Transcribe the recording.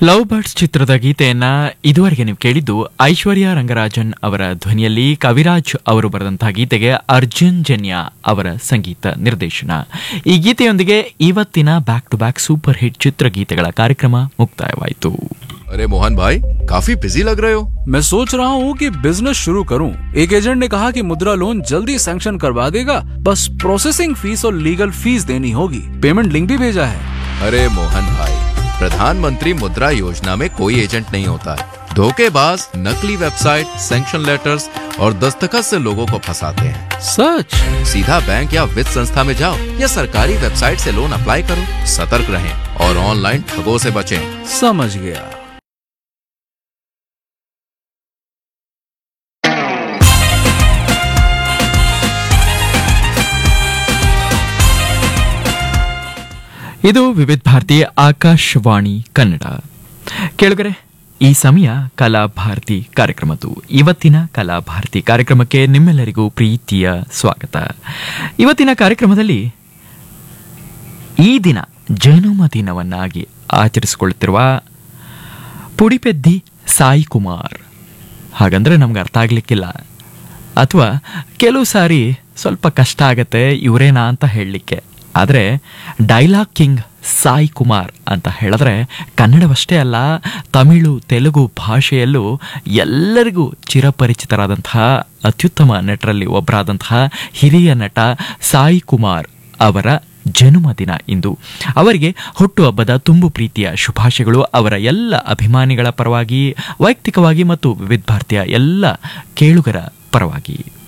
love birds ಚಿತ್ರದ ಗೀತೆಯನ್ನ ಇದುವರೆಗೆ ನೀವು ಕೇಳಿದ್ದು ಐಶ್ವರ್ಯ ರಂಗರಾಜನ್ ಅವರ ಧ್ವನಿಯಲ್ಲಿ ಕವಿರಾಜ್ ಅವರು ಬರೆದಂತಹ ಗೀತೆಗೆ ಅರ್ಜುನ್ ಜನ್ಯ ಅವರ ಸಂಗೀತ ನಿರ್ದೇಶನ ಈ ಗೀತೆಯೊಂದಿಗೆ ಇವತ್ತಿನ back to back super hit ಚಿತ್ರಗೀತೆಗಳ ಕಾರ್ಯಕ್ರಮ ಮುಕ್ತಾಯವಾಯಿತು अरे मोहन भाई काफी बिजी लग रहे हो मैं सोच रहा हूँ कि बिजनेस शुरू करूँ एक एजेंट ने कहा कि मुद्रा लोन जल्दी सैंक्शन करवा देगा बस प्रोसेसिंग फीस और लीगल फीस देनी होगी पेमेंट लिंक भी भेजा है अरे मोहन भाई प्रधानमंत्री मुद्रा योजना में कोई एजेंट नहीं होता है धोखेबाज नकली वेबसाइट सैंक्शन लेटर्स और दस्तखत से लोगों को फंसाते हैं सच सीधा बैंक या वित्त संस्था में जाओ या सरकारी वेबसाइट से लोन अप्लाई करो सतर्क रहें और ऑनलाइन ठगों से बचें समझ गया ಇದು ವಿವಿಧ ಭಾರತಿ ಆಕಾಶವಾಣಿ ಕನ್ನಡ ಕೇಳುಗರೆ ಈ ಸಮಯ ಕಲಾಭಾರತಿ ಕಾರ್ಯಕ್ರಮದ್ದು ಇವತ್ತಿನ ಕಲಾಭಾರತಿ ಕಾರ್ಯಕ್ರಮಕ್ಕೆ ನಿಮ್ಮೆಲ್ಲರಿಗೂ ಪ್ರೀತಿಯ ಸ್ವಾಗತ ಇವತ್ತಿನ ಕಾರ್ಯಕ್ರಮದಲ್ಲಿ ಈ ದಿನ ಜನುಮ ದಿನವನ್ನಾಗಿ ಆಚರಿಸಿಕೊಳ್ಳುತ್ತಿರುವ ಪುಡಿಪೆದ್ದಿ ಸಾಯಿ ಕುಮಾರ್ ಹಾಗಂದ್ರೆ ನಮ್ಗೆ ಅರ್ಥ ಆಗ್ಲಿಕ್ಕಿಲ್ಲ ಅಥವಾ ಕೆಲವು ಸಾರಿ ಸ್ವಲ್ಪ ಕಷ್ಟ ಆಗತ್ತೆ ಇವರೇನಾ ಅಂತ ಹೇಳಲಿಕ್ಕೆ ಆದರೆ ಡೈಲಾಗ್ ಕಿಂಗ್ ಸಾಯಿ ಕುಮಾರ್ ಅಂತ ಹೇಳಿದ್ರೆ ಕನ್ನಡವಷ್ಟೇ ಅಲ್ಲ ತಮಿಳು ತೆಲುಗು ಭಾಷೆಯಲ್ಲೂ ಎಲ್ಲರಿಗೂ ಚಿರಪರಿಚಿತರಾದಂತಹ ಅತ್ಯುತ್ತಮ ನಟರಲ್ಲಿ ಒಬ್ಬರಾದಂತಹ ಹಿರಿಯ ನಟ ಸಾಯಿ ಕುಮಾರ್ ಅವರ ಜನ್ಮದಿನ ಇಂದು ಅವರಿಗೆ ಹುಟ್ಟುಹಬ್ಬದ ತುಂಬು ಪ್ರೀತಿಯ ಶುಭಾಶಯಗಳು ಅವರ ಎಲ್ಲ ಅಭಿಮಾನಿಗಳ ಪರವಾಗಿ ವೈಯಕ್ತಿಕವಾಗಿ ಮತ್ತು ವಿವಿಧ ಭಾರತೀಯ ಎಲ್ಲ ಕೇಳುಗರ ಪರವಾಗಿ